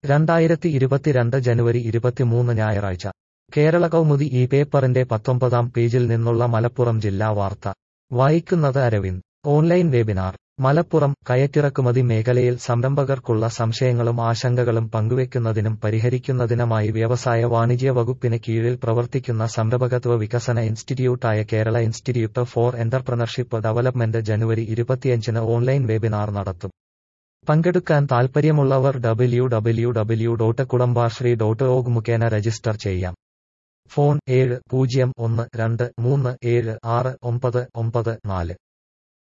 രണ്ടായിരത്തി ഇരുപത്തിരണ്ട് ജനുവരി ഇരുപത്തിമൂന്ന് ഞായറാഴ്ച കേരള കൗമുദി ഈ പേപ്പറിന്റെ പത്തൊമ്പതാം പേജിൽ നിന്നുള്ള മലപ്പുറം ജില്ലാ വാർത്ത വായിക്കുന്നത് അരവിന്ദ് ഓൺലൈൻ വെബിനാർ മലപ്പുറം കയറ്റിറക്കുമതി മേഖലയിൽ സംരംഭകർക്കുള്ള സംശയങ്ങളും ആശങ്കകളും പങ്കുവെക്കുന്നതിനും പരിഹരിക്കുന്നതിനുമായി വ്യവസായ വാണിജ്യ വകുപ്പിന് കീഴിൽ പ്രവർത്തിക്കുന്ന സംരംഭകത്വ വികസന ഇൻസ്റ്റിറ്റ്യൂട്ടായ Kerala institute for entrepreneurship development ജനുവരി ഇരുപത്തിയഞ്ചിന് ഓൺലൈൻ വെബിനാർ നടത്തും പങ്കെടുക്കാൻ താൽപ്പര്യമുള്ളവർ W W W dot Kudumbashree dot org മുഖേന രജിസ്റ്റർ ചെയ്യാം ഫോൺ ഏഴ് പൂജ്യം ഒന്ന് രണ്ട് മൂന്ന് ഏഴ് ആറ് ഒമ്പത് ഒമ്പത് നാല്